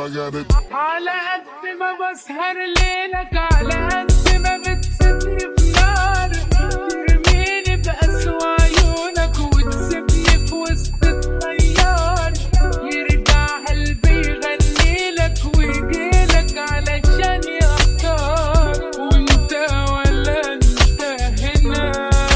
got it. على قد ما بسهر ليلك على قد ما بتسيبني في نار ترميني بأسوأ عيونك وتسيبني في وسط الطيار يرجع قلبي يغنيلك ويجيلك علشان يختار وانت ولا انت هنا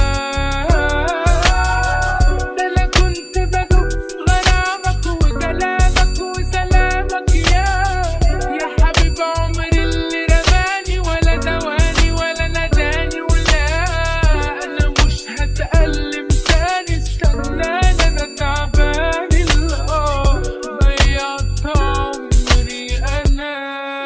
ده انا كنت بدوب في غرامك وكلامك وسلامك يا يا حبيب عمري اللي رماني ولا دواني ولا نداني ولا انا مش هتألم تاني استناني انا تعبان الاه ضيعت عمري انا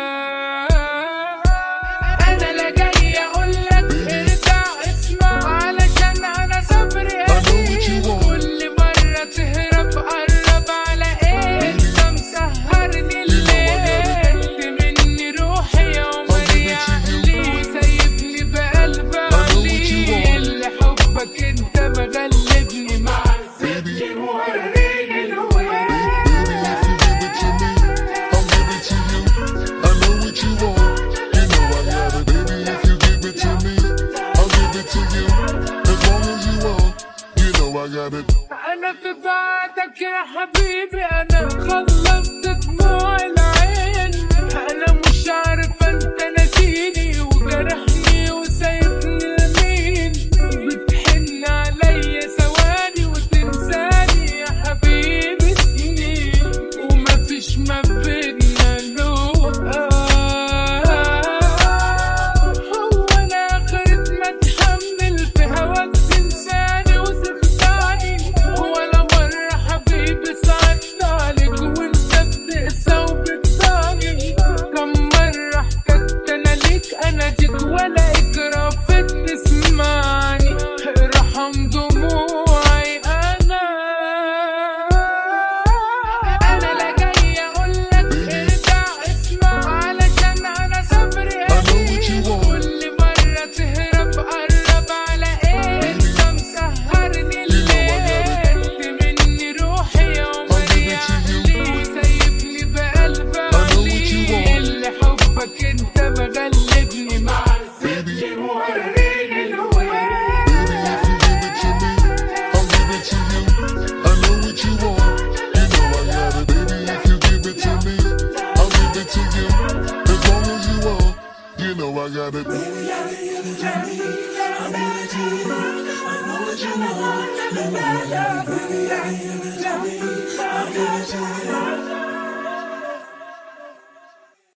انا لا جاي اقول لك ارجع اسمع علشان انا صبري قليل كل مره تهرب قرب على ايه انت مسهرني الليل مني روحي يا عمري يا علي وسايبني بقلب عليل لحبك انت مغلبني مع Baby, وريني الويل baby, if you give it to me, I'll give it to you. I'll give it to you. I know what you want. You know I got it. Baby, if you give it to me, I'll give it to you. As long as you want, you know I got it. أنا في بعدك يا حبيبي أنا خلصت دموع العين أنا مش عارفة أنت ناسيني وجرحني وسايبني لمين بتحن عليا ثواني وتنساني يا حبيبي سنين ومفيش ما بينا لقاء هو أنا آخرة ما أتحمل في هواك تنساني وتخدعني ولا مرة حبيبي صعبت عليك وانت بتقسى وبتضايق كم مرة احتجت انا ليك انا جيت ولا اجرافت تسمعني ارحم دموعي انا انا لا جاي اقول لك ارجع اسمع علشان انا صبري قليل كل مرة تهرب قرب على ايه انت مسهرني الليل مني روحي يا عمري يا علي وسايبني بقلب عليل لحبك انت مغلبني مع Baby, وريني الويل baby, if you give it to me, I'll give it to you. I know what you want. You know I got it. Baby, if you give it to me, I'll give it to you. As long as you want, you know I got it. Baby, I give it to me. I'll give it to you.